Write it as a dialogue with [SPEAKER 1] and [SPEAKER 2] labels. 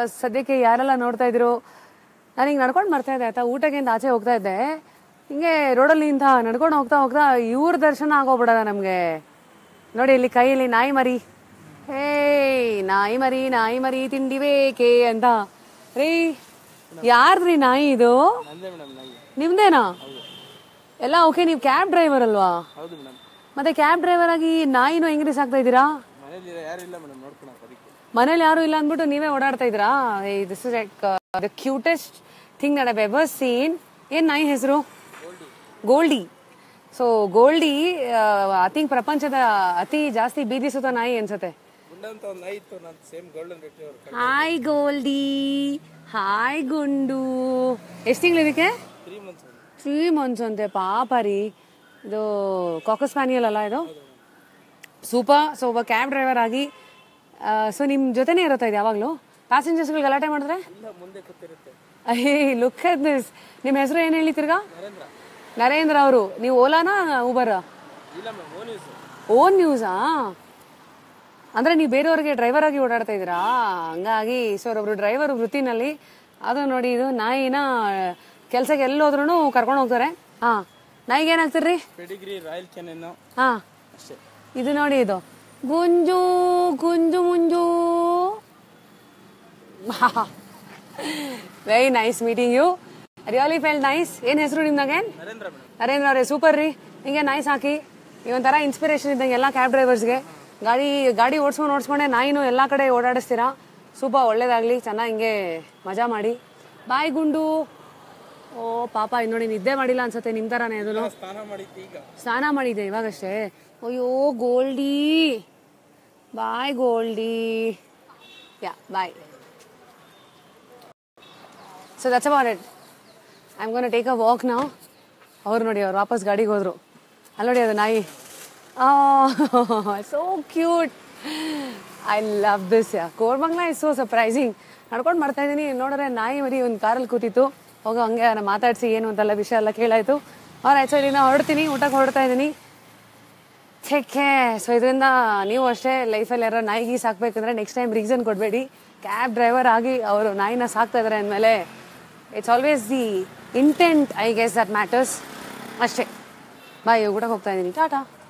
[SPEAKER 1] ಸದ್ಯಕ್ಕೆ ಯಾರೆಲ್ಲ ನೋಡ್ತಾ ಇದ್ರು ನಾನು ಹಿಂಗೆ ನಡ್ಕೊಂಡು ಬರ್ತಾ ಇದ್ದೆ ಆಯ್ತಾ ಊಟಕ್ಕಿಂತ ಆಚೆ ಹೋಗ್ತಾ ಇದ್ದೆ ಹಿಂಗೆ ರೋಡಲ್ಲಿ ಇಂಥ ನಡ್ಕೊಂಡು ಹೋಗ್ತಾ ಹೋಗ್ತಾ ಇವ್ರ ದರ್ಶನ ಆಗೋಗ್ಬಿಡದ ನಮಗೆ ನೋಡಿ ಇಲ್ಲಿ ಕೈಯಲ್ಲಿ ನಾಯಿ ಮರಿ ಹೇ ನಾಯಿ ಮರಿ ನಾಯಿ ಮರಿ ತಿಂಡಿ ಬೇಕೇ ಅಂತ ರೀ ಯಾರ್ದ್ರಿ ನಾಯಿ ಇದು
[SPEAKER 2] ನಂದೇ ಮೇಡಮ್ ನಾಯಿ
[SPEAKER 1] ನಿಮ್ದೇನಾ ಎಲ್ಲ ಓಕೆ ನೀವು ಕ್ಯಾಬ್ ಡ್ರೈವರ್ ಅಲ್ವಾ
[SPEAKER 2] ಹೌದು ಮೇಡಮ್
[SPEAKER 1] ಮತ್ತೆ ಕ್ಯಾಬ್ ಡ್ರೈವರ್ ಆಗಿ ನಾಯಿನೂ ಹೆಂಗ್ರಿ ಸಾಕ್ತಾ ಇದ್ದೀರಾ
[SPEAKER 2] ಮನೇಲಿ ಯಾರು ಇಲ್ಲ ಮೇಡಮ್ ನೋಡ್ಕೊಳಕ್ ಅದಕ್ಕೆ
[SPEAKER 1] ಮನೇಲಿ ಯಾರು ಇಲ್ಲ ಅಂದ್ಬಿಟ್ಟು ನೀವೇ ಓಡಾಡ್ತಾ ಇದ್ರಾ this is like the cutest thing that I ever seen ಏನ್ ನಾಯಿ ಹೆಸರು Goldie so Goldie I think ಪ್ರಪಂಚದ ಅತಿ ಜಾಸ್ತಿ ಬೀದಿ ಸುತ್ತ ನಾಯಿ ಅನ್ಸತ್ತೆ
[SPEAKER 2] ಗುಂಡ ಅಂತ ಒಂದು ನಾಯಿ ಇತ್ತು ನಾನು same golden retriever
[SPEAKER 1] hi Goldie hi ಗುಂಡು ಎಷ್ಟು ತಿಂಗಳು ಇದಕ್ಕೆ
[SPEAKER 2] ತ್ರೀ ಮಂತ್ಸ್
[SPEAKER 1] ತ್ರೀ ಮಂತ್ಸ್ ಅಂತೆ ಪಾಪ ರೀ ಇದು ಕಾಕಸ್ ಪ್ಯಾನಿಯಲ್ ಅಲ್ಲ ಇದು ಸೂಪರ್ ಸೊ ಒಬ್ಬ ಕ್ಯಾಬ್ ಡ್ರೈವರ್ ಆಗಿ ಸೊ ನಿಮ್ಮ ಜೊತೆನೇ ಇರುತ್ತಾ ಇದು ಯಾವಾಗಲೂ ಪ್ಯಾಸೆಂಜರ್ಸ್ಗಳು ಗಲಾಟೆ ಮಾಡಿದ್ರೆ
[SPEAKER 2] ಇಲ್ಲ ಮುಂದೆ ಕೂತಿರುತ್ತೆ
[SPEAKER 1] ಅಹೇ ಲುಕ್ ಅಟ್ ದಿಸ್ ನಿಮ್ಮ ಹೆಸರು ಏನು ಹೇಳಿ ತಿರ್ಗಾ
[SPEAKER 2] ನರೇಂದ್ರ
[SPEAKER 1] ನರೇಂದ್ರ ಅವರು ನೀವು ಓಲಾನಾ ಉಬರ್
[SPEAKER 2] ಇಲ್ಲ ಮ್ಯಾಮ್ ಓನ್ ಯೂಸ್
[SPEAKER 1] ಓನ್ ನ್ಯೂಸಾ ಅಂದ್ರೆ ನೀವು ಬೇರೆಯವ್ರಿಗೆ ಡ್ರೈವರ್ ಆಗಿ ಓಡಾಡ್ತಾ ಇದ್ದೀರಾ ಹಂಗಾಗಿ ಸೊ ಒಬ್ರು ಡ್ರೈವರ್ ವೃತ್ತಿನಲ್ಲಿ ಅದು ನೋಡಿ ಇದು ನಾಯಿನ ಕೆಲ್ಸಕ್ಕೆ ಎಲ್ಲೋದ್ರೂ ಕರ್ಕೊಂಡು ಹೋಗ್ತಾರೆ ಹಾ ನಾಯಿಗೆ ಏನ್ ಹಾಕ್ತಿರ್ರಿ
[SPEAKER 2] ಪೆಡಿಗ್ರಿ ರಾಯಲ್ ಕೆನೆನ್ನು
[SPEAKER 1] ಹಾ
[SPEAKER 2] ಅಷ್ಟೇ
[SPEAKER 1] ಇದು ನೋಡಿ ಇದು ಗುಂಜು ಗುಂಜು ಮುಂಜು very nice meeting you really feel nice ಏನ್ ಹೆಸರು ನಿಮ್ದಾಗೆ
[SPEAKER 2] ನರೇಂದ್ರ ಮೇಡಮ್
[SPEAKER 1] ನರೇಂದ್ರ ಅವರೇ ಸೂಪರ್ ರೀ ಹಿಂಗೆ ನೈಸ್ ಹಾಕಿ ಒಂಥರ ಇನ್ಸ್ಪಿರೇಷನ್ ಇದ್ದಂಗೆ ಎಲ್ಲ ಕ್ಯಾಬ್ ಡ್ರೈವರ್ಸ್ಗೆ ಗಾಡಿ ಗಾಡಿ ಓಡಿಸ್ಕೊಂಡು ಓಡಿಸ್ಕೊಂಡೆ ನಾಯಿನೂ ಎಲ್ಲ ಕಡೆ ಓಡಾಡಿಸ್ತೀರಾ ಸೂಪರ್ ಒಳ್ಳೇದಾಗ್ಲಿ ಚೆನ್ನಾಗಿ ಹಿಂಗೆ ಮಜಾ ಮಾಡಿ ಬಾಯ್ ಗುಂಡು ಓ ಪಾಪ ಇದ್ ನೋಡಿ ನಿದ್ದೆ ಮಾಡಿಲ್ಲ ಅನ್ಸತ್ತೆ ನಿಮ್ ಥರನೇ ಅದನ್ನು
[SPEAKER 2] ಸ್ನಾನ ಮಾಡಿದ್ದು ಈಗ
[SPEAKER 1] ಸ್ನಾನ ಮಾಡಿದ್ದೆ ಇವಾಗಷ್ಟೇ ಅಯ್ಯೋ Goldie boy Goldie yeah boy so that's about it I am gonna take a walk ನಾವು ಅವ್ರು ನೋಡಿ ಅವ್ರು ವಾಪಸ್ ಗಾಡಿಗೆ ಹೋದ್ರು ಅಲ್ಲಿ ನೋಡಿ ಅದು ನಾಯಿ so cute I love this yeah Koramangala is so surprising ನಡ್ಕೊಂಡು ಮಾಡ್ತಾ ಇದ್ದೀನಿ ನೋಡಿದ್ರೆ ನಾಯಿ ಮರಿ ಒಂದು ಕಾರಲ್ಲಿ ಕೂತಿತ್ತು ಹೋಗೋ ಹಂಗೆ ನಾನು ಮಾತಾಡಿಸಿ ಏನು ಅಂತೆಲ್ಲ ವಿಷಯ ಎಲ್ಲ ಕೇಳಾಯ್ತು ಅವ್ರು ಆಯ್ತು ಇಲ್ಲಿಂದ ಹೊರಡ್ತೀನಿ ಊಟಕ್ಕೆ ಹೊರಡ್ತಾ ಇದ್ದೀನಿ ಛೆಕ್ಕೆ ಸೊ ಇದರಿಂದ ನೀವು ಅಷ್ಟೇ ಲೈಫಲ್ಲಿ ಯಾರೋ ನಾಯಿಗೆ ಸಾಕ್ಬೇಕಂದ್ರೆ ನೆಕ್ಸ್ಟ್ ಟೈಮ್ ರೀಸನ್ ಕೊಡಬೇಡಿ ಕ್ಯಾಬ್ ಡ್ರೈವರ್ ಆಗಿ ಅವರು ನಾಯಿನ ಸಾಕ್ತಾ ಇದ್ದಾರೆ ಅಂದಮೇಲೆ it's always the intent I guess that matters ಅಷ್ಟೇ ಬಾಯ್ ಊಟಕ್ಕೆ ಹೋಗ್ತಾ ಇದ್ದೀನಿ ಟಾಟಾ